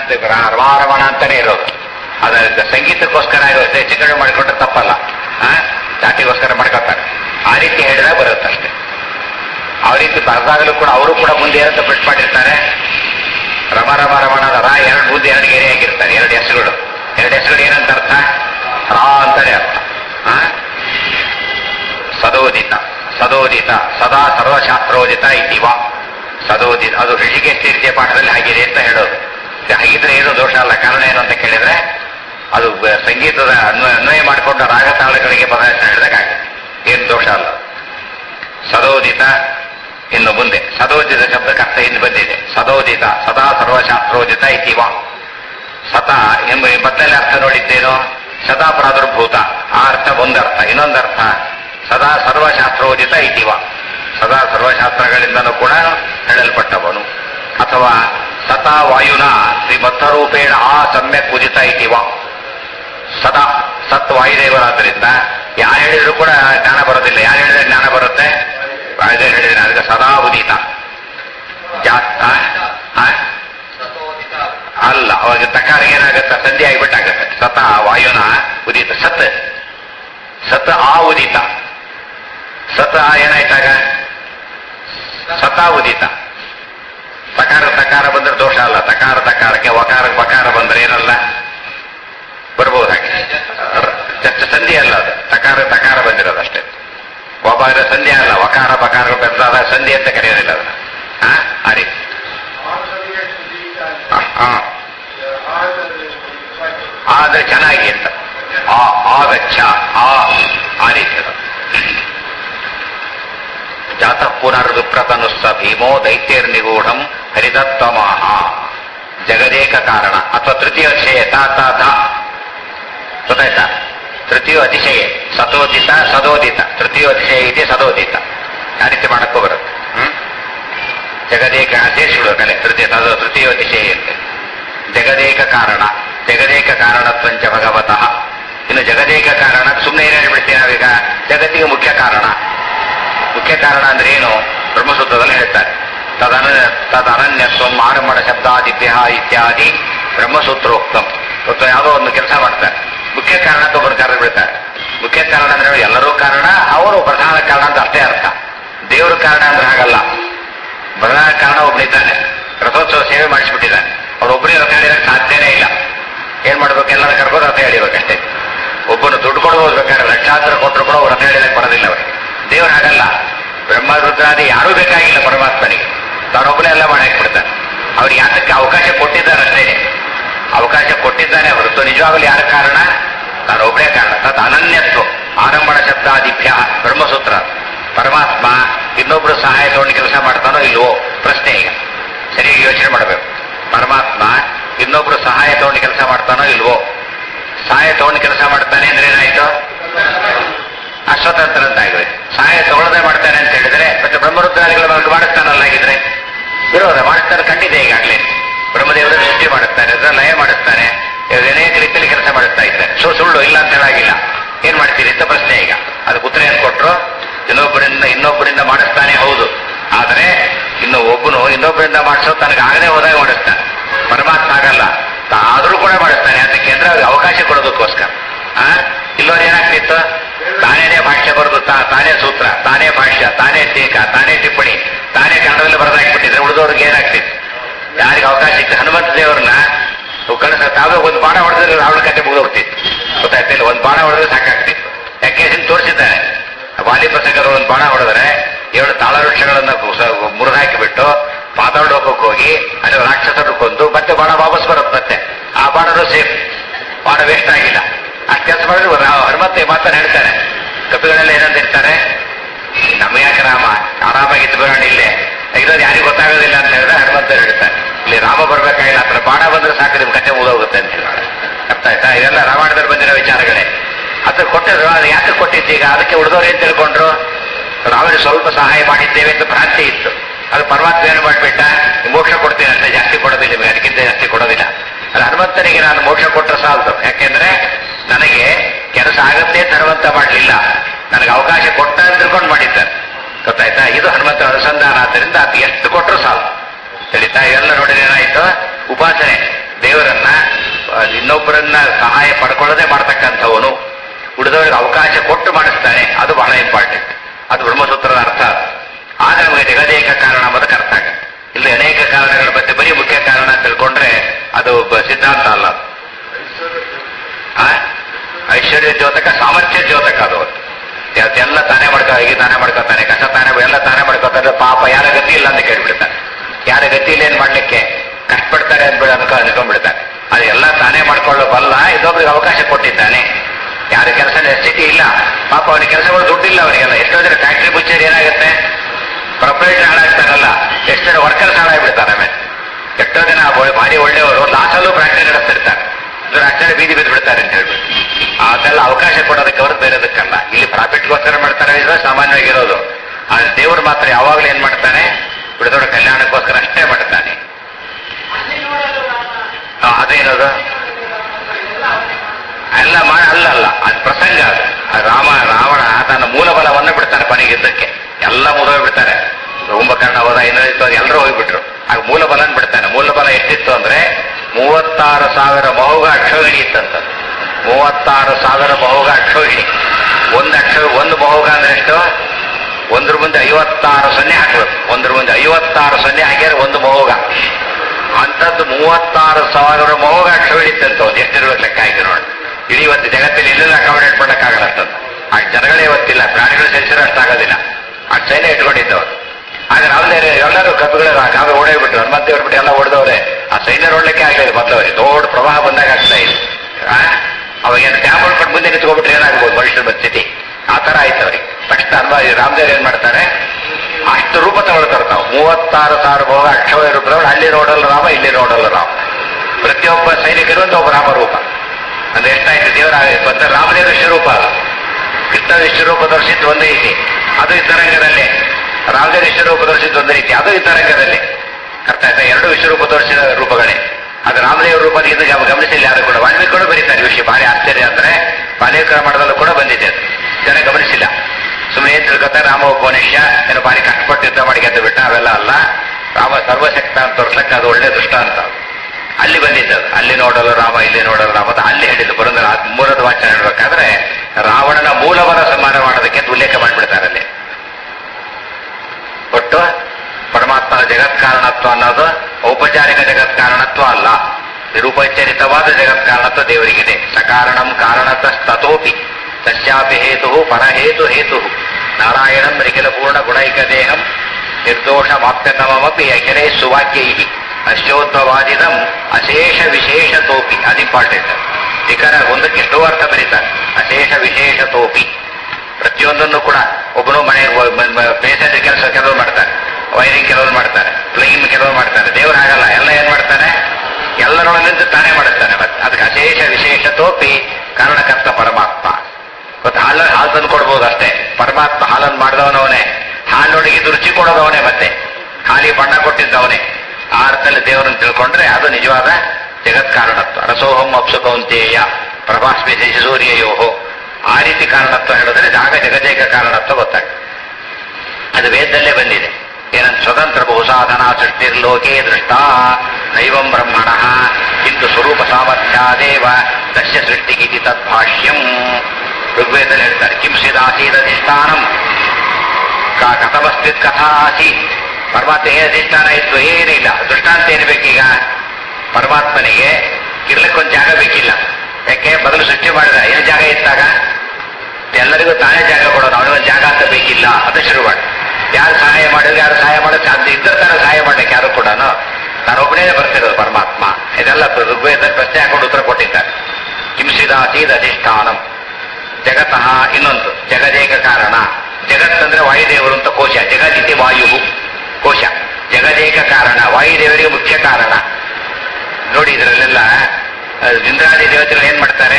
ಅಂತ ರಮಾರಮಣ ಅಂತಾನೆ ಇರೋದು ಅದ ಸಂಗೀತಕ್ಕೋಸ್ಕರ ಇರುತ್ತೆ ಹೆಚ್ಚು ಕಡಿಮೆ ಮಾಡಿಕೊಂಡ್ರೆ ತಪ್ಪಲ್ಲ ಆ ಚಾಟಿಗೋಸ್ಕರ ಮಾಡ್ಕೊತಾರೆ ಆ ರೀತಿ ಹೇಳಿದಾಗ ಬರುತ್ತಷ್ಟೇ ಆ ರೀತಿ ಬರೆದಾಗಲೂ ಕೂಡ ಅವರು ಕೂಡ ಮುಂದೆ ಏನಂತ ಬಿಟ್ ಮಾಡಿರ್ತಾರೆ ರಮ ರಮ ರಮಣದ ರಾ ಎರಡು ಮುಂದೆ ಎರಡು ಗೆರೆ ಆಗಿರ್ತಾರೆ ಎರಡು ಹೆಸರುಗಳು ಎರಡು ಹೆಸರುಗಳು ಏನಂತ ಅರ್ಥ ರಾ ಅಂತಾನೆ ಅರ್ಥ ಆ? ಸದೋದಿತ ಸದೋದಿತ ಸದಾ ಸರ್ವಶಾಸ್ತ್ರೋದಿತ ಇತಿವ ಸದೋದಿತ ಅದು ಋಷಿಕೇಶ ತೀರ್ಥಿಯ ಪಾಠದಲ್ಲಿ ಹಾಗಿದೆ ಅಂತ ಹೇಳೋದು ಇದು ಹಾಗಿದ್ರೆ ಏನು ದೋಷ ಅಲ್ಲ ಕಾರಣ ಏನು ಅಂತ ಕೇಳಿದ್ರೆ ಅದು ಬ- ಸಂಗೀತದ ಅನ್ವಯ ಅನ್ವಯ ಮಾಡಿಕೊಂಡ ರಾಗತಾಳಗಳಿಗೆ ಪದಾರ್ಥ ಹೇಳಿದಾಗ ಆಗುತ್ತೆ ಏನು ದೋಷ ಅಲ್ಲ ಸದೋದಿತ ಇನ್ನು ಮುಂದೆ ಸದೋದಿತ ಶಬ್ದಕ್ಕೆ ಅರ್ಥ ಹಿಂದೆ ಬಂದಿದೆ ಸದೋದಿತ ಸದಾ ಸರ್ವಶಾಸ್ತ್ರೋದಿತ ಇತಿವ ಸತ ಎಂಬ ಮೊದಲನೇ ಅರ್ಥ ನೋಡಿದ್ದೇನು ಸದಾ ಪ್ರಾದುರ್ಭೂತ ಆ ಅರ್ಥ ಒಂದರ್ಥ ಇನ್ನೊಂದರ್ಥ ಸದಾ ಸರ್ವಶಾಸ್ತ್ರೋದಿತ ಇತಿವ ಸದಾ ಸರ್ವಶಾಸ್ತ್ರಗಳಿಂದನೂ ಕೂಡ ಹೇಳಲ್ಪಟ್ಟವನು ಅಥವಾ ಸತಾ ವಾಯುನ ಶ್ರೀಮತ್ತರೂಪೇಣ ಆ ಸಮ್ಯಕ್ ಉದಿತ ಇತಿವ ಸದಾ ಸತ್ ವಾಯುದೇವರಾದ್ರಿಂದ ಯಾರು ಹೇಳಿದ್ರು ಕೂಡ ಜ್ಞಾನ ಬರೋದಿಲ್ಲ ಯಾರು ಹೇಳಿದ್ರೆ ಜ್ಞಾನ ಬರುತ್ತೆ ವಾಯುದೇವರು ಹೇಳಿದ್ರೆ ಅದಕ್ಕೆ ಸದಾ ಉದಿತ ಜಾ- ಆ? ಆ? ಅಲ್ಲ ಅವಾಗ ತಕಾರ ಏನಾಗುತ್ತೆ ಸಂಧಿ ಆಗಿಬಿಟ್ಟಾಗತ್ತೆ ಸತ ವಾಯುನ ಉದಿತ ಸತ್ ಸತ್ ಆ ಉದಿತ ಸತ್ ಆ ಏನಾಯ್ತಾಗ ಸತ ಉದಿತ ತಕಾರ ತಕಾರ ಬಂದ್ರೆ ದೋಷ ಅಲ್ಲ ತಕಾರ ತಕಾರಕ್ಕೆ ವಕಾರ ಬಕಾರ ಬಂದ್ರೆ ಏನಲ್ಲ ಬರ್ಬೋದು ಹಾಗೆ ರ- ಜಸ್ಟ್ ಸಂಧಿ ಅಲ್ಲ ಅದು ತಕಾರ ತಕಾರ ಬಂದಿರೋದು ಅಷ್ಟೇ ಒಬ್ಬ ಸಂಧಿ ಅಲ್ಲ ವಕಾರ ಬಕಾರ ಬೆಂದಾದ ಸಂಧಿ ಅಂತ ಕರೆಯೋದಿಲ್ಲ ಅದನ್ನ ಹಾ ಆ ರೀತಿ ಹಾ, ಹಾ ಆದ್ರೆ ಚೆನ್ನಾಗಿ ಅಂತ ಆ ಆಗಚ್ಚ ಆ ಆ ರೀತಿ ಅದು ಜಾತ ಪುನರ್ವಿಪ್ರತನುಸ್ಸ ಭೀಮೋ ದೈತ್ಯರ್ನಿಗೂಢಂ ಹರಿದತ್ತಮಾಹ ಜಗದೇಕ ಕಾರಣ ಅಥವಾ ತೃತೀಯ ಅತಿಶಯ ತಾ ತಾ ತಾ ಗೊತ್ತಾಯ್ತಾ ತೃತೀಯ ಅತಿಶಯ ಸತೋದಿತ ಸದೋದಿತ ತೃತೀಯ ಅತಿಶಯ ಇದೆ ಸದೋದಿತ ಆ ರೀತಿ ಮಾಡಕ್ಕೂ ಬರುತ್ತೆ ಹ್ಮ್ ಜಗದೇಕ ಸೇರಿಸಿಬಿಡುವ ಕಲೆ ತೃತೀಯ ತದ ತೃತೀಯ ಅತಿಶಯ ಅಂತೆ ಜಗದೇಕ ಕಾರಣ ಜಗದೇಕ ಕಾರಣತ್ವಂಚ ಭಗವತಃ ಇನ್ನು ಜಗದೇಕ ಕಾರಣ ಸುಮ್ಮನೆ ಏನು ಹೇಳ್ಬಿಡ್ತೀವಿ ನಾವೀಗ ಜಗತ್ತಿಗೆ ಮುಖ್ಯ ಕಾರಣ ಮುಖ್ಯ ಕಾರಣ ಅಂದ್ರೆ ಏನು ಬ್ರಹ್ಮಸೂತ್ರದಲ್ಲಿ ಹೇಳ್ತಾರೆ ತದನ ತದನನ್ಯತ್ವ ಆಡಂಬರ ಶಬ್ದಾದಿಭ್ಯ ಇತ್ಯಾದಿ ಬ್ರಹ್ಮಸೂತ್ರೋಕ್ತಂ ಇವತ್ತು ಯಾವುದೋ ಒಂದು ಕೆಲಸ ಮಾಡ್ತಾರೆ ಮುಖ್ಯ ಕಾರಣ ಅಂತ ಒಬ್ಬರು ಕಾರಣ ಬಿಡ್ತಾರೆ ಮುಖ್ಯ ಕಾರಣ ಅಂದ್ರೆ ಎಲ್ಲರೂ ಕಾರಣ ಅವರು ಪ್ರಧಾನ ಕಾರಣ ಅಂತ ಅಷ್ಟೇ ಅರ್ಥ ದೇವರು ಕಾರಣ ಅಂದ್ರೆ ಹಾಗಲ್ಲ ಪ್ರಧಾನ ಕಾರಣ ಒಬ್ಬನಿದ್ದಾನೆ ರಥೋತ್ಸವ ಸೇವೆ ಮಾಡಿಸ್ಬಿಟ್ಟಿದ್ದಾನೆ ಅವರೊಬ್ಬರೇ ರಥ ಎಳಿಯಕ್ಕೆ ಸಾಧ್ಯನೇ ಇಲ್ಲ ಏನ್ ಮಾಡ್ಬೇಕು ಎಲ್ಲರ ಕರ್ಕೊಂಡು ರಥ ಎಳಿಬೇಕಷ್ಟೇ ಒಬ್ಬನು ದುಡ್ಡು ಕೊಡ್ಬೋದು ಬೇಕಾದ್ರೆ ಲಕ್ಷಾಂತರ ಕೊಟ್ಟರು ಕೂಡ ಅವ್ರು ರಥ ಎಳಿಯಕ್ಕೆ ಬರೋದಿಲ್ಲ ಅವರಿಗೆ ದೇವರು ಹಾಗಲ್ಲ ಬ್ರಹ್ಮ ರುದ್ರಾದಿ ಯಾರೂ ಬೇಕಾಗಿಲ್ಲ ಪರಮಾತ್ಮನಿಗೆ ತಾನೊಬ್ಬನೇ ಎಲ್ಲ ಮಾಡಿ ಹಾಕ್ಬಿಡ್ತಾನೆ ಅವ್ರಿಗೆ ಯಾತಕ್ಕೆ ಅವಕಾಶ ಕೊಟ್ಟಿದ್ದಾರೆ ಅಷ್ಟೇ ಅವಕಾಶ ಕೊಟ್ಟಿದ್ದಾನೆ ಹೊರತು ನಿಜವಾಗಲೂ ಯಾರ ಕಾರಣ ತಾನೊಬ್ಬನೇ ಕಾರಣ ತತ್ ಅನನ್ಯತ್ವ ಆರಂಭಣ ಶಬ್ದಾದಿಭ್ಯ ಬ್ರಹ್ಮಸೂತ್ರ ಪರಮಾತ್ಮ ಇನ್ನೊಬ್ರು ಸಹಾಯ ತಗೊಂಡು ಕೆಲಸ ಮಾಡ್ತಾನೋ ಇಲ್ವೋ ಪ್ರಶ್ನೆ ಈಗ ಸರಿಯಾಗಿ ಯೋಚನೆ ಮಾಡಬೇಕು ಪರಮಾತ್ಮ ಇನ್ನೊಬ್ರು ಸಹಾಯ ತಗೊಂಡು ಕೆಲಸ ಮಾಡ್ತಾನೋ ಇಲ್ವೋ ಸಹಾಯ ತಗೊಂಡು ಕೆಲಸ ಮಾಡ್ತಾನೆ ಅಂದ್ರೆ ಏನಾಯ್ತು ಅಸ್ವತಂತ್ರ ಅಂತ ಆಗಿದೆ ಸಹಾಯ ತಗೊಳ್ಳದೆ ಮಾಡ್ತಾನೆ ಅಂತ ಹೇಳಿದ್ರೆ ಮತ್ತೆ ಬ್ರಹ್ಮರುದ್ರಾದಿಗಳ ಬಗ್ಗೆ ಮಾಡಿಸ್ತಾನಲ್ಲ ಹಾಗಿದ್ರೆ ವಿರೋಧ ಮಾಡಿಸ್ತಾನೆ ಕಂಡಿದೆ ಈಗಾಗಲೇ ಬ್ರಹ್ಮದೇವರು ಸೃಷ್ಟಿ ಮಾಡುತ್ತಾನೆ ಅದರ ಲಯ ಮಾಡುತ್ತಾನೆ ಇವ್ರು ಅನೇಕ ರೀತಿಯಲ್ಲಿ ಕೆಲಸ ಮಾಡುತ್ತಾ ಇದ್ದಾರೆ ಸೊ ಸುಳ್ಳು ಇಲ್ಲ ಅಂತ ಹೇಳಾಗಿಲ್ಲ ಏನ್ ಮಾಡ್ತೀರಿ ಅಂತ ಪ್ರಶ್ನೆ ಈಗ ಅದಕ್ಕೆ ಉತ್ತರ ಏನ್ ಕೊಟ್ರು ಇನ್ನೊಬ್ಬರಿಂದ ಇನ್ನೊಬ್ಬರಿಂದ ಮಾಡಿಸ್ತಾನೆ ಹೌದು ಆದರೆ ಇನ್ನು ಒಬ್ಬನು ಇನ್ನೊಬ್ಬರಿಂದ ಮಾಡಿಸೋ ತನಗೆ ಆಗದೆ ಹೋದಾಗ ಮಾಡಿಸ್ತಾನೆ ಪರಮಾತ್ಮ ಆಗಲ್ಲ ತಾ- ಆದ್ರೂ ಕೂಡ ಮಾಡಿಸ್ತಾನೆ ಅದಕ್ಕೆ ಅಂದ್ರೆ ಅವ್ರಿಗೆ ಅವಕಾಶ ಕೊಡೋದಕ್ಕೋಸ್ಕರ ಆ ಇಲ್ಲೋರು ಏನಾಗ್ತಿತ್ತು ತಾನೇನೇ ಭಾಷ್ಯ ಬರೆದು ತಾ- ತಾನೇ ಸೂತ್ರ ತಾನೇ ಭಾಷ್ಯ ತಾನೇ ಟೀಕಾ ತಾನೇ ಟಿಪ್ಪಣಿ ತಾನೇ ಕನ್ನಡದಲ್ಲಿ ಬರೆದಾಕ್ಬಿಟ್ಟಿದ್ರೆ ಉಳಿದವ್ರಿಗೆ ಏನಾಗ್ತಿತ್ತು ಯಾರಿಗೆ ಅವಕಾಶ ಇತ್ತು ಹನುಮಂತ ದೇವರನ್ನ ಕಳಿಸ ತಾವೇ ಒಂದು ಬಾಣ ಹೊಡೆದ್ರೆ ರಾವಣ ಕತೆ ಮುಗಿದೋಗ್ತಿತ್ತು ಗೊತ್ತಾಯ್ತಿಲ್ಲ ಒಂದು ಬಾಣ ಹೊಡೆದ್ರೆ ಸಾಕಾಗ್ತಿತ್ತು ಯಾಕೆ ಹಿಂದೆ ತೋರಿಸಿದ್ದಾರೆ ವಾಲಿ ಪ್ರಸಂಗರು ಒಂದು ಬಾಣ ಹೊಡೆದ್ರೆ ಏಳು ತಾಳ ವೃಕ್ಷಗಳನ್ನ ಮುರಿದು ಹಾಕಿಬಿಟ್ಟು ಪಾತಾಳೋಕಕ್ಕೆ ಹೋಗಿ ಅಲ್ಲಿ ರಾಕ್ಷಸರು ಕೊಂದು ಮತ್ತೆ ಬಾಣ ವಾಪಸ್ ಬರುತ್ತೆ ಮತ್ತೆ ಆ ಬಾಣನು ಸೇಫ್ ಬಾಣ ವೇಸ್ಟ್ ಆಗಿಲ್ಲ ಅಷ್ಟು ಕೆಲಸ ಮಾಡಿದ್ರೆ ರಾ- ಹನುಮಂತ ಮಾತನ್ನು ಹೇಳ್ತಾರೆ ಕಪಿಗಳೆಲ್ಲ ಏನಂತ ಇರ್ತಾರೆ ನಮ್ಮ ಯಾಕೆ ರಾಮ ಆರಾಮಾಗಿದ್ದು ಬರೋಣ ಇಲ್ಲೇ ಇರೋದು ಯಾರಿಗೂ ಗೊತ್ತಾಗೋದಿಲ್ಲ ಅಂತ ಹೇಳಿದ್ರೆ ಹನುಮಂತ ಹೇಳ್ತಾರೆ ಇಲ್ಲಿ ರಾಮ ಬರ್ಬೇಕಾಗಿಲ್ಲ ಹತ್ರ ಬಾಣ ಬಂದ್ರೆ ಸಾಕು ನಿಮ್ ಕತೆ ಮುಗಿದೋಗುತ್ತೆ ಅಂತ ಹೇಳ್ತಾರೆ ಅರ್ಥ ಆಯ್ತಾ ಇದೆಲ್ಲ ರಾಮಾಯಣದಲ್ಲಿ ಬಂದಿರೋ ವಿಚಾರಗಳೇ ಅದು ಕೊಟ್ಟಿದ್ರು ಅದು ಯಾಕೆ ಕೊಟ್ಟಿದ್ದು ಈಗ ಅದಕ್ಕೆ ಉಳಿದವ್ರು ಏನ್ ತಿಳ್ಕೊಂಡ್ರು ರಾಮನಿಗೆ ಸ್ವಲ್ಪ ಸಹಾಯ ಮಾಡಿದ್ದೇವೆ ಅಂತ ಭ್ರಾಂತಿ ಇತ್ತು ಅದು ಪರಮಾತ್ಮ ಏನು ಮಾಡ್ಬಿಟ್ಟ ಮೋಕ್ಷ ಕೊಡ್ತೀನಿ ಅಂತ ಜಾಸ್ತಿ ಕೊಡೋದಿಲ್ಲ ನಿಮಗೆ ಅದಕ್ಕಿಂತ ಜಾಸ್ತಿ ಕೊಡೋದಿಲ್ಲ ಅದು ಹನುಮಂತನಿಗೆ ನಾನು ಮೋಕ್ಷ ಕೊಟ್ಟರೆ ಸಾಲದು ಯಾಕೆಂದ್ರೆ ನನಗೆ ಕೆಲಸ ಆಗತ್ತೆ ತರುವಂತ ಮಾಡಲಿಲ್ಲ ನನಗೆ ಅವಕಾಶ ಕೊಟ್ಟ ಅಂತ ತಿಳ್ಕೊಂಡು ಮಾಡಿದ್ದಾರೆ ಗೊತ್ತಾಯ್ತಾ ಇದು ಹನುಮಂತ ಅನುಸಂಧಾನ ಆದ್ದರಿಂದ ಅದು ಎಷ್ಟು ಕೊಟ್ಟರು ಸಾಲು ತಿಳಿತಾ ಇವೆಲ್ಲ ನೋಡಿದ್ರೆ ಏನಾಯ್ತು ಉಪಾಸನೆ ದೇವರ ಇನ್ನೊಬ್ಬರನ್ನ ಸಹಾಯ ಪಡ್ಕೊಳ್ಳದೆ ಮಾಡ್ತಕ್ಕಂಥವನು ಉಳಿದವರಿಗೆ ಅವಕಾಶ ಕೊಟ್ಟು ಮಾಡಿಸ್ತಾನೆ ಅದು ಬಹಳ ಇಂಪಾರ್ಟೆಂಟ್ ಅದು ಬ್ರಹ್ಮಸೂತ್ರದ ಅರ್ಥ ಅದು. ಆಗ ನಮಗೆ ಜಗದೇಕ ಕಾರಣ ಅನ್ನೋದಕ್ಕೆ ಅರ್ಥ ಆಗುತ್ತೆ ಇಲ್ಲಿ ಅನೇಕ ಕಾರಣಗಳ ಬಗ್ಗೆ ಬರೀ ಮುಖ್ಯ ಕಾರಣ ತಿಳ್ಕೊಂಡ್ರೆ ಅದು ಬ- ಸಿದ್ಧಾಂತ ಅಲ್ಲ ಅದು. ಆ? ಐಶ್ವರ್ಯ ದ್ಯೋತಕ ಸಾಮರ್ಥ್ಯ ದ್ಯೋತಕ ಅದು ಎಲ್ಲ ತಾನೇ ಮಾಡ್ಕೋ ಈಗ ತಾನೇ ಮಾಡ್ಕೋತಾನೆ ಕಸ ತಾನೇ ಎಲ್ಲ ತಾನೇ ಮಾಡ್ಕೋತಾರೆ ಪಾಪ ಯಾರ ಗತಿ ಇಲ್ಲ ಅಂತ ಕೇಳ್ಬಿಡ್ತಾನೆ ಯಾರ ಗತಿ ಇಲ್ಲ ಏನ್ ಮಾಡ್ಲಿಕ್ಕೆ ಕಷ್ಟಪಡ್ತಾರೆ ಅಂದ್ಬಿಡ ಅನ್ಕೊ ಅನ್ಕೊಂಡ್ಬಿಡ್ತಾನೆ ಅದು ಎಲ್ಲ ತಾನೇ ಮಾಡ್ಕೊಳ್ಳೋ ಬಲ್ಲ ಇದೊಬ್ರಿಗೆ ಅವಕಾಶ ಕೊಟ್ಟಿದ್ದಾನೆ ಯಾರ ಕೆಲಸ ಸ್ಥಿತಿ ಇಲ್ಲ ಪಾಪ ಅವನಿಗೆ ಕೆಲಸಗಳು ದುಡ್ಡಿಲ್ಲ ಅವರಿಗೆಲ್ಲ ಎಷ್ಟೋ ಜನ ಫ್ಯಾಕ್ಟ್ರಿ ಮುಚ್ಚೇರಿ ಏನಾಗುತ್ತೆ ಪ್ರೊಪರೇಟರ್ ಹಾಳಾಗ್ತಾರಲ್ಲ ಎಷ್ಟು ಜನ ವರ್ಕರ್ಸ್ ಹಾಳಾಗ್ಬಿಡ್ತಾರೆ ಆಮೇಲೆ ಎಷ್ಟೋ ಜನ ಒಳ್ಳೆ- ಭಾರಿ ಒಳ್ಳೆಯವರು ಲಾಸಲ್ಲೂ ಫ್ಯಾಕ್ಟ್ರಿ ನಡೆಸ್ತಿರ್ತಾರೆ ಇದ್ರ ಅಷ್ಟೇ ಬೀದಿ ಬಿದ್ದು ಬಿಡ್ತಾರೆ ಅಂತ ಹೇಳ್ಬಿಟ್ಟು ಅದೆಲ್ಲ ಅವಕಾಶ ಕೊಡೋದಕ್ಕೆ ಅವ್ರು ಬೇರೆದಕ್ಕಲ್ಲ ಇಲ್ಲಿ ಪ್ರಾಫಿಟ್ಗೋಸ್ಕರ ಮಾಡ್ತಾರೆ ಇದು ಸಾಮಾನ್ಯವಾಗಿರೋದು ಆದ್ರೆ ದೇವರು ಮಾತ್ರ ಯಾವಾಗಲೂ ಏನ್ ಮಾಡ್ತಾನೆ ಬಿಡದೊಡ ಕಲ್ಯಾಣಕ್ಕೋಸ್ಕರ ಅಷ್ಟೇ ಮಾಡ್ತಾನೆ ಆ, ಅದೇನದು ಎಲ್ಲ ಮಾಡ ಅಲ್ಲ ಅಲ್ಲ ಅದು ಪ್ರಸಂಗ ಅದು ಆ ರಾಮ ರಾವಣ ತನ್ನ ಮೂಲ ಬಲವನ್ನು ಬಿಡ್ತಾನೆ ಕೊನೆಗೆ ಯುದ್ಧಕ್ಕೆ ಎಲ್ಲ ಮುರಿದು ಬಿಡ್ತಾರೆ ಕುಂಭಕರ್ಣ ಹೋದ ಇನ್ನಿತ್ತು ಎಲ್ಲರೂ ಹೋಗ್ಬಿಟ್ರು ಆಗ ಮೂಲ ಬಲನ್ ಬಿಡ್ತಾನೆ ಮೂಲ ಬಲ ಎಷ್ಟಿತ್ತು ಅಂದ್ರೆ ಮೂವತ್ತಾರು ಸಾವಿರ ಬಹುಗ ಅಕ್ಷೋಹಿಣಿ ಇತ್ತಂತ ಮೂವತ್ತಾರು ಸಾವಿರ ಬಹುಗ ಅಕ್ಷೋಹಿಣಿ ಒಂದು ಅಕ್ಷ ಒಂದು ಬಹುಗ ಅಂದ್ರೆ ಎಷ್ಟು ಒಂದ್ರ ಮುಂದೆ ಐವತ್ತಾರು ಸೊನ್ನೆ ಹಾಕ್ಬೇಕು ಒಂದ್ರ ಮುಂದೆ ಐವತ್ತಾರು ಸೊನ್ನೆ ಹಾಕಿದ್ರೆ ಒಂದು ಬಹುಗ ಅಂಥದ್ದು ಮೂವತ್ತಾರು ಸಾವಿರ ಮೋಗ ಅಕ್ಷವಿಡಿತ್ತಂತ ಒಂದು ಎಷ್ಟಿರ್ಬೇಕು ಲೆಕ್ಕ ಹಾಕಿ ನೋಡಿ ಇಡೀ ಇವತ್ತು ಜಗತ್ತಲ್ಲಿ ಎಲ್ಲೆಲ್ಲ ಅಕಾಮಿಡೇಟ್ ಮಾಡಕ್ಕಾಗಲ್ಲ ಅಂತದ್ದು ಆ ಜನಗಳೇ ಇವತ್ತಿಲ್ಲ ಪ್ರಾಣಿಗಳು ಸೇರಿಸಿರೋ ಅಷ್ಟಾಗೋದಿಲ್ಲ ಆ ಸೈನ್ಯ ಇಟ್ಕೊಂಡಿದ್ದವರು ಆಗ ನಾವೇ ಎಲ್ಲರೂ ಕಬ್ಬುಗಳ ಕಾವೇ ಓಡೋಗ್ಬಿಟ್ರು ಹನುಮಂತ ಬಿಟ್ಟು ಎಲ್ಲ ಓಡಿದವ್ರೆ ಆ ಸೈನ್ಯ ನೋಡ್ಲಿಕ್ಕೆ ಆಗಲಿಲ್ಲ ಮೊದಲವರಿಗೆ ದೊಡ್ಡ ಪ್ರವಾಹ ಬಂದಾಗ ಆಗ್ತಾ ಇದೆ ಆ? ಅವಾಗ ಏನು ಡ್ಯಾಮ್ ಹೊಡ್ಕೊಂಡು ಮುಂದೆ ನಿಂತ್ಕೊಂಡ್ಬಿಟ್ರೆ ಏನಾಗ್ಬೋದು ಮನುಷ್ಯರ ಸ್ಥಿತಿ ಆ ತರ ಆಯ್ತು ಅವ್ರಿಗೆ ತಕ್ಷಣ ಹನುಮ ರಾಮದೇವ್ರು ಏನ್ ಮಾಡ್ತಾರೆ ಅಷ್ಟು ರೂಪ ತಗೊಳ್ತಾರೆ ತಾವು ಮೂವತ್ತಾರು ಸಾವಿರ ಭೋಗ ಅಕ್ಷಯ ರೂಪದವರು ಅಲ್ಲಿ ನೋಡಲ್ಲ ರಾಮ ಇಲ್ಲಿ ನೋಡಲ್ಲ ರಾಮ ಪ್ರತಿಯೊಬ್ಬ ಸೈನಿಕರು ಒಂದು ಒಬ್ಬ ರಾಮ ರೂಪ ಅಂದ್ರೆ ಎಷ್ಟಾಯ್ತು ದೇವರ ಬಂದ ರಾಮದೇವರ ವಿಶ್ವರೂಪ ಅದು ಕೃಷ್ಣ ವಿಶ್ವರೂಪ ತೋರಿಸಿದ್ದು ಒಂದೇ ರೀತಿ ಅದು ಇದ್ದರಂಗದಲ್ಲೇ ರಾಮದೇವ ವಿಶ್ವರೂಪ ತೋರಿಸಿದ್ದು ಒಂದೇ ರೀತಿ ಅದು ಇದ್ದರಂಗದಲ್ಲಿ ಅರ್ಥ ಆಯ್ತಾ ಎರಡು ವಿಶ್ವರೂಪ ತೋರಿಸಿದ ರೂಪಗಳೇ ಅದು ರಾಮದೇವ ರೂಪ ಇದು ಗಮ- ಗಮನಿಸಿಲ್ಲ ಯಾರು ಕೂಡ ವಾಲ್ಮೀಕಿ ಕೂಡ ಬರೀತಾರೆ ಈ ವಿಷಯ ಭಾರಿ ಆಶ್ಚರ್ಯ ಅಂದ್ರೆ ಬಾಲ್ಯಕರ ಮಠದಲ್ಲೂ ಕೂಡ ಬಂದಿದೆ ಅದು. ಜನ ಗಮನಿಸಿಲ್ಲ ಸುಮ್ಮನೆ ಏನ್ ತಿಳ್ಕೊತಾರೆ ರಾಮ ಒಬ್ಬ ಮನುಷ್ಯ ಏನೋ ಭಾರಿ ಕಷ್ಟಪಟ್ಟು ಯುದ್ಧ ಮಾಡಿ ಗೆದ್ದು ಬಿಟ್ಟ ಅವೆಲ್ಲ ಅಲ್ಲ ರಾಮ ಸರ್ವಶಕ್ತ ಅಂತ ತೋರ್ಸಕ್ಕೆ ಅದು ಒಳ್ಳೆ ದೃಷ್ಟ ಅಂತ ಅಲ್ಲಿ ಬಂದಿದ್ದು ಅದು. ಅಲ್ಲಿ ನೋಡಲು ರಾಮ ಇಲ್ಲಿ ನೋಡಲು ರಾಮ ಅಂತ ಅಲ್ಲಿ ಹೇಳಿದ್ದು ಪುರಂದರ ಮೂರದ ವಾಚನ ಹೇಳ್ಬೇಕಾದ್ರೆ ರಾವಣನ ಮೂಲವರ ಸಂಹಾರ ಮಾಡೋದಕ್ಕೆ ಅಂತ ಉಲ್ಲೇಖ ಮಾಡಿಬಿಡ್ತಾರೆ ಅಲ್ಲಿ ಒಟ್ಟು ಪರಮಾತ್ಮನ ಜಗತ್ಕಾರಣತ್ವ ಅನ್ನೋದು ಔಪಚಾರಿಕ ಜಗತ್ಕಾರಣತ್ವ ಅಲ್ಲ ನಿರುಪಚರಿತವಾದ ಜಗತ್ಕಾರಣತ್ವ ದೇವರಿಗಿದೆ ಸಕಾರಣಂ ಕಾರಣತಸ್ತತೋಪಿ ತಸ್ಯಾಪಿ ಹೇತು ಪರಹೇತು ಹೇತು ನಾರಾಯಣಂ ನಿಖಿಲ ಪೂರ್ಣ ಗುಣೈಕ ದೇಹಂ ನಿರ್ದೋಷಮಾಪ್ಯತಮಮಪಿ ಅಖಿಲೇ ಸುವಾಕ್ಯೈ ಅಶ್ಯೋದ್ಭವಾದಿದಂ ಅಶೇಷ ವಿಶೇಷ ತೋಪಿ ಅದು ಇಂಪಾರ್ಟೆಂಟ್ ನಿಖರ ಒಂದಕ್ಕೆ ಎಷ್ಟೋ ಅರ್ಥ ಬರೀತಾರೆ ಅಶೇಷ ವಿಶೇಷ ತೋಪಿ ಪ್ರತಿಯೊಂದನ್ನು ಕೂಡ ಒಬ್ಬನು ಮನೆ ಪೇಸೆಂಜರ್ ಕೆಲಸ ಕೆಲವರು ಮಾಡ್ತಾರೆ ವೈರಿಂಗ್ ಕೆಲವರು ಮಾಡ್ತಾರೆ ಪ್ಲೈನ್ ಕೆಲವರು ಮಾಡ್ತಾರೆ ದೇವರು ಹಾಗಲ್ಲ ಎಲ್ಲ ಏನ್ ಮಾಡ್ತಾನೆ ಎಲ್ಲರೊಳಗಿಂದ ತಾನೇ ಮಾಡುತ್ತಾನೆ ಮತ್ತೆ ಅದಕ್ಕೆ ಅಶೇಷ ವಿಶೇಷ ತೋಪಿ ಕಾರಣಕರ್ತ ಪರಮಾತ್ಮ ಇವತ್ತು ಹಾಲು ಹಾಲು ತಂದು ಕೊಡ್ಬೋದು ಅಷ್ಟೇ ಪರಮಾತ್ಮ ಹಾಲನ್ನು ಮಾಡಿದವನವನೇ ಹಾಲೊಳಗೆ ಇದು ರುಚಿ ಕೊಡೋದವನೇ ಮತ್ತೆ ಹಾಲಿ ಬಣ್ಣ ಕೊಟ್ಟಿದ್ದವನೇ ಆ ಅರ್ಥದಲ್ಲಿ ದೇವರನ್ನು ತಿಳ್ಕೊಂಡ್ರೆ ಅದು ನಿಜವಾದ ಜಗತ್ ಕಾರಣತ್ವ ರಸೋಹಂ ಅಪ್ಸುಕೌಂತೇಯ ಪ್ರಭಾಸ್ಮಿ ಸೂರ್ಯಯೋಹೋ ಆ ರೀತಿ ಕಾರಣತ್ವ ಹೇಳಿದ್ರೆ ಆಗ ಜಗದೇಕ ಕಾರಣತ್ವ ಗೊತ್ತಾಗ್ತದೆ ಅದು ವೇದದಲ್ಲೇ ಬಂದಿದೆ ಏನಂತ ಸ್ವತಂತ್ರ ಬಹುಸಾಧನ ಸೃಷ್ಟಿರ್ಲೋಕೆ ದೃಷ್ಟ ನೈವಂ ಬ್ರಹ್ಮಣ ಕಿಂತು ಸ್ವರೂಪ ಸಾಮರ್ಥ್ಯಾದೇವ ದಶ್ಯ ಸೃಷ್ಟಿಗಿತಿ ತದ್ಭಾಷ್ಯಂ ಋಗ್ವೇದದಲ್ಲಿ ಹೇಳ್ತಾರೆ ಕಿಂಸಿದಾಸೀದಧಿಷ್ಠಾನಂ ಕ- ಕಥಮಸ್ತಿತ್ ಕಥಾ ಆಸೀತ್ ಪರಮಾತ್ಮ ಏನ್ ಅಧಿಷ್ಠಾನ ಇತ್ತು ಏನಿಲ್ಲ ದೃಷ್ಟಾಂತ ಏನು ಬೇಕೀಗ ಪರಮಾತ್ಮನಿಗೆ ಇರ್ಲಿಕ್ಕೊಂದು ಜಾಗ ಬೇಕಿಲ್ಲ ಯಾಕೆ ಮೊದಲು ಸೃಷ್ಟಿ ಮಾಡಿದ ಏನು ಜಾಗ ಇತ್ತಾಗ ಎಲ್ಲರಿಗೂ ತಾನೇ ಜಾಗ ಕೊಡೋದು ಅವನಿಗೊಂದು ಜಾಗ ಅಂತ ಬೇಕಿಲ್ಲ ಅದು ಶುರು ಮಾಡಿ ಯಾರು ಸಹಾಯ ಮಾಡಿದ್ರೆ ಯಾರು ಸಹಾಯ ಮಾಡೋದು ಸಾಧ್ಯ ಇದ್ದರೆ ತಾನೇ ಸಹಾಯ ಮಾಡ್ಲಿಕ್ಕೆ ಯಾರು ಕೂಡ ತಾನೊಬ್ಬನೇ ಬರ್ತಿರೋದು ಪರಮಾತ್ಮ ಇದೆಲ್ಲ ಋಗ್ವೇದ ಪ್ರಶ್ನೆ ಹಾಕೊಂಡು ಉತ್ತರ ಕೊಟ್ಟಿದ್ದಾರೆ ಕಿಂಸಿದಾಸೀದ್ ಅಧಿಷ್ಠಾನಂ ಜಗತಃ ಇನ್ನೊಂದು ಜಗದೇಕ ಕಾರಣ ಜಗತ್ತಂದ್ರೆ ವಾಯುದೇವರು ಅಂತ ಕೋಶ ಜಗದಿತಿ ವಾಯು ಕೋಶ ಜಗದೇಕ ಕಾರಣ ವಾಯುದೇವರಿಗೆ ಮುಖ್ಯ ಕಾರಣ ನೋಡಿ ಇದರಲ್ಲೆಲ್ಲ ಆ, ಇಂದ್ರಾದಿ ದೇವತೆಗಳು ಏನ್ ಮಾಡ್ತಾರೆ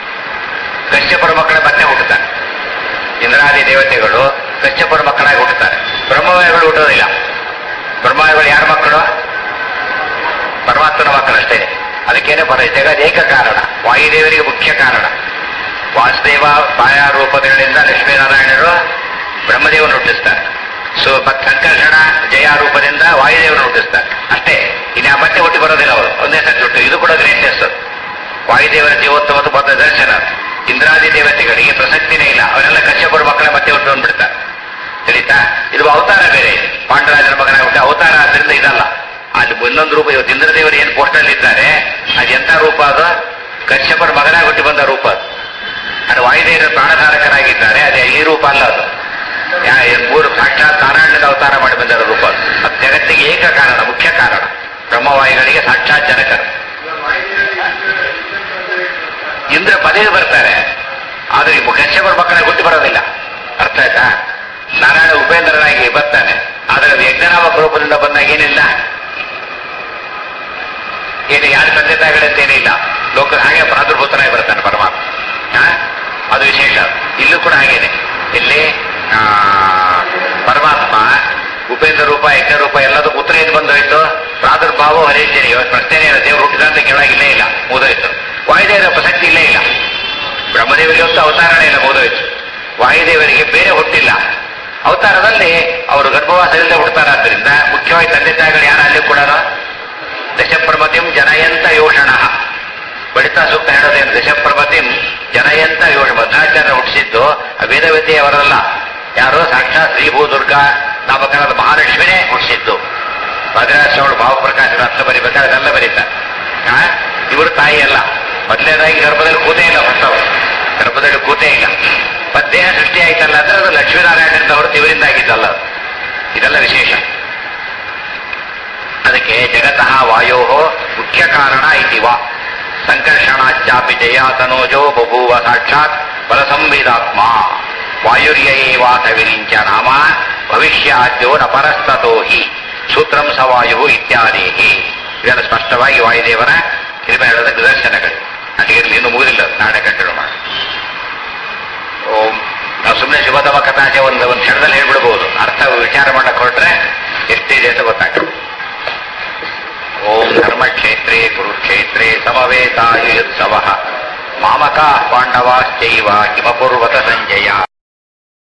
ಕಶ್ಯಪರ ಮಕ್ಕಳ ಮತ್ತೆ ಹುಟ್ಟುತ್ತಾರೆ ಇಂದ್ರಾದಿ ದೇವತೆಗಳು ಕಶ್ಯಪರ ಮಕ್ಕಳಾಗಿ ಹುಟ್ಟುತ್ತಾರೆ ಬ್ರಹ್ಮವಾಯುಗಳು ಹುಟ್ಟೋದಿಲ್ಲ ಬ್ರಹ್ಮವಾಯುಗಳು ಯಾರ ಮಕ್ಕಳು ಪರಮಾತ್ಮನ ಮಕ್ಕಳಷ್ಟೇ ಅದಕ್ಕೇನೆ ಪರ ಜಗದೇಕ ಕಾರಣ ವಾಯುದೇವರಿಗೆ ಮುಖ್ಯ ಕಾರಣ ವಾಸುದೇವ ಬಾಯ ರೂಪಗಳಿಂದ ಲಕ್ಷ್ಮೀನಾರಾಯಣರು ಬ್ರಹ್ಮದೇವನ ಹುಟ್ಟಿಸ್ತಾರೆ ಸೊ ಮತ್ ಸಂಕರ್ಷಣ ಜಯ ರೂಪದಿಂದ ವಾಯುದೇವನ ಹುಟ್ಟಿಸ್ತಾರೆ ಅಷ್ಟೇ ಇನ್ನು ಆ ಮತ್ತೆ ಹುಟ್ಟಿ ಬರೋದಿಲ್ಲ ಅವರು ಒಂದೇ ಸತಿ ಹುಟ್ಟು ಇದು ಕೂಡ ಗ್ರೇಟ್ನೆಸ್ ವಾಯುದೇವರ ಜೀವೋತ್ತಮದ ಬಂದ ದರ್ಶನ ಇಂದ್ರಾದಿ ದೇವತೆಗಳಿಗೆ ಪ್ರಸಕ್ತಿನೇ ಇಲ್ಲ ಅವರೆಲ್ಲ ಕಶ್ಯಪರ ಮಕ್ಕಳ ಮತ್ತೆ ಹುಟ್ಟು ಬಂದ್ಬಿಡ್ತಾರೆ ತಿಳಿತಾ ಇದು ಅವತಾರ ಬೇರೆ ಪಾಂಡರಾಜನ ಮಗನ ಹುಟ್ಟ ಅವತಾರ ಆದ್ರಿಂದ ಇದಲ್ಲ ಅಲ್ಲಿ ಇನ್ನೊಂದು ರೂಪ ಇವತ್ತು ಇಂದ್ರದೇವರು ಏನು ಪೋಸ್ಟಲ್ಲಿ ಇದ್ದಾರೆ ಅದು ಎಂಥ ರೂಪ ಅದು ಕಶ್ಯಪರ ಮಗನಾಗಿ ಹುಟ್ಟಿ ಬಂದ ರೂಪ ಅದು ಅದು ವಾಯುದೇವರ ಪ್ರಾಣಧಾರಕರಾಗಿದ್ದಾರೆ ಅದೇ ಈ ರೂಪ ಅಲ್ಲ ಅದು ಯಾ- ಈ ಮೂರು ಸಾಕ್ಷಾತ್ ನಾರಾಯಣದ ಅವತಾರ ಮಾಡಿ ಬಂದಿರೋ ರೂಪ ಅದು ಅದು ಜಗತ್ತಿಗೆ ಏಕ ಕಾರಣ ಮುಖ್ಯ ಕಾರಣ ಬ್ರಹ್ಮವಾಯುಗಳಿಗೆ ಸಾಕ್ಷಾತ್ ಜನಕರು ಇಂದ್ರ ಪದವಿ ಬರ್ತಾರೆ ಆದ್ರೆ ಈ ಕಶ್ಯಪರ ಮಕ್ಕಳ ಹುಟ್ಟಿ ಬರೋದಿಲ್ಲ ಅರ್ಥ ಆಯ್ತಾ ನಾರಾಯಣ ಉಪೇಂದ್ರನಾಗಿ ಬರ್ತಾನೆ ಆದ್ರೆ ಅದು ಯಜ್ಞನಾಮಕ ರೂಪದಿಂದ ಬಂದಾಗ ಏನಿಲ್ಲ ಏನು ಯಾರು ತಂದೆ ತಾಯಿಗಳಂತ ಏನಿಲ್ಲ ಲೋಕ ಹಾಗೆ ಪ್ರಾದುರ್ಭೂತನಾಗಿ ಬರ್ತಾನೆ ಪರಮಾತ್ಮ ಹಾ? ಅದು ವಿಶೇಷ ಇಲ್ಲೂ ಕೂಡ ಹಾಗೇನೆ ಇಲ್ಲಿ ಆ, ಪರಮಾತ್ಮ ಉಪೇಂದ್ರ ರೂಪ ಯಜ್ಞ ರೂಪ ಎಲ್ಲದಕ್ಕೂ ಉತ್ತರ ಏನು ಬಂದೋಯ್ತು ಪ್ರಾದುರ್ಭಾವ ಹರೇಂಜನಿ ಇವತ್ತು ಪ್ರಶ್ನೆ ಇಲ್ಲ ದೇವರು ಹುಟ್ಟಿದ ಅಂತ ಕೇಳಾಗಿಲ್ಲೇ ಇಲ್ಲ ಮುಗಿದೋಯ್ತು ವಾಯುದೇವರ ಪ್ರಸಕ್ತಿ ಇಲ್ಲೇ ಇಲ್ಲ ಬ್ರಹ್ಮದೇವರಿಗೆ ಹೊತ್ತು ಅವತಾರನೇ ಇಲ್ಲ ಮುಗಿದೋಯ್ತು ವಾಯುದೇವರಿಗೆ ಬೇರೆ ಹುಟ್ಟಿಲ್ಲ ಅವತಾರದಲ್ಲಿ ಅವರು ಗರ್ಭವಾಸದಿಂದ ಹುಡ್ತಾರಾದ್ರಿಂದ ಮುಖ್ಯವಾಗಿ ತಂದೆ ತಾಯಿಗಳು ಯಾರು ಅಲ್ಲಿ ಕೂಡ ದಶಪ್ರಮತಿಂ ಜನಯಂತ ಯೋಷಣ ಬಡಿತ ಸೂಕ್ತ ಹೇಳೋದೇನು ದಶಪ್ರಮತಿಂ ಜನಯಂತ ಯೋಷ ಮಧ್ವಾಚಾರ್ಯ ಹುಟ್ಟಿಸಿದ್ದು ಆ ವೇದವತಿ ಅವರಲ್ಲ ಯಾರು ಸಾಕ್ಷಾತ್ ಶ್ರೀ ಭೂದುರ್ಗಾ ನಾಮಕರಣದ ಮಹಾಲಕ್ಷ್ಮಿನೇ ಹುಟ್ಟಿಸಿದ್ದು ಭದ್ರಾಶ್ರಮಗಳು ಭಾವಪ್ರಕಾಶದ ಅರ್ಥ ಬರಿಬೇಕಾದ್ರೆ ಅದೆಲ್ಲ ಬರೀತಾರೆ ಆ? ಇವರು ತಾಯಿ ಅಲ್ಲ ಮೊದಲನೇದಾಗಿ ಗರ್ಭದಲ್ಲಿ ಕೂತೇ ಇಲ್ಲ ಹೊಸವು ಗರ್ಭದಲ್ಲಿ ಕೂತೇ ಇಲ್ಲ ಮತ್ತೆ ದೇಹ ಸೃಷ್ಟಿ ಆಯ್ತಲ್ಲ ಅಂದ್ರೆ ಅದು ಲಕ್ಷ್ಮೀನಾರಾಯಣರಿಂದ ಹೊರತು ಇವರಿಂದ ಆಗಿದ್ದಲ್ಲ ಅದು. ಇದೆಲ್ಲ ವಿಶೇಷ ಅದಕ್ಕೆ ಜಗತಃ ವಾಯೋ ಮುಖ್ಯ ಕಾರಣ ಇತಿ ವಾ ಸಂಕರ್ಷಣಾಚ್ಚಾಪಿ ಜಯ ತನೋಜೋ ಬಭೂವ ಸಾಕ್ಷಾತ್ ಬಲಸಂವಿದಾತ್ಮ ವಾಯುರ್ಯೇವಾಥ ವಿರಿಂಚ ನಾಮ ಭವಿಷ್ಯಾದ್ಯೋ ನ ಪರಸ್ತತೋ ಹಿ ಸೂತ್ರಂ ಸ ವಾಯು ಇತ್ಯಾದಿ ಇದೆಲ್ಲ ಸ್ಪಷ್ಟವಾಗಿ ವಾಯುದೇವರ ಕೃಪೆ ಹೇಳದ ನಿದರ್ಶನಗಳು ಅಲ್ಲಿಗಿರಲಿ ಇನ್ನು ಮುಗಿದಿಲ್ಲ ನಾಳೆ ಕಂಟಿನ್ಯೂ ಮಾಡಿ ಓಂ ನಾವು ಸುಮ್ಮನೆ ಶುಭತಮ ಕಥಾಚೆ ಒಂದು ಒಂದು ಕ್ಷಣದಲ್ಲಿ ಹೇಳ್ಬಿಡ್ಬೋದು ಅರ್ಥ ವಿಚಾರ ಮಾಡಕ್ ಹೊರಟ್ರೆ ಎಷ್ಟಿದೆ ಅಂತ ಗೊತ್ತಾಗ್ತದೆ ಓಂ ಧರ್ಮಕ್ಷೇತ್ರೇ ಕುರುಕ್ಷೇತ್ರೇ ಸಮವೇತಾಯುತ್ಸವ ಮಾಮಕಾ ಪಾಂಡವಾಶ್ಚೈವ ಕಿಮಪೂರ್ವತ ಸಂಜಯ